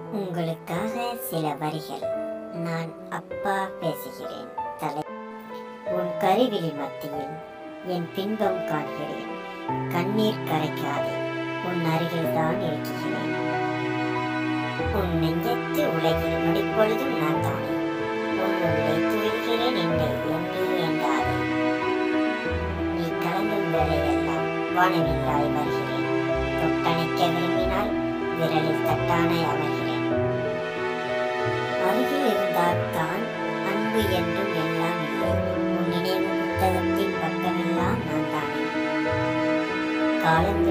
உங்களுக்காக சில வரிகள் நான் அப்பா பேசுகிறேன் தலை உன் கருவிழி மத்தியில் என் பின்பம் காண்கிறேன் கண்ணீர் கரைக்காதே உன் அருகில் தான் இருக்கிறேன் உன் நெஞ்சத்து உலகில் நொடிப்பொழுதும் நான் தானே உன் உள்ளே துயில்கிறேன் என்னை எண்ணி என்றாரே நீ கலங்கும் வேலையெல்லாம் வானவில்லாய் வருகிறேன் தொட்டணைக்க விரும்பினால் விரலில் தட்டானை அமர்கிறேன் அருகில் இருந்தால் தான் அன்பு என்றும் எல்லாம் இல்லை உன் நினைவு புத்தகத்தின் பக்கமெல்லாம் நான் தானே காலம்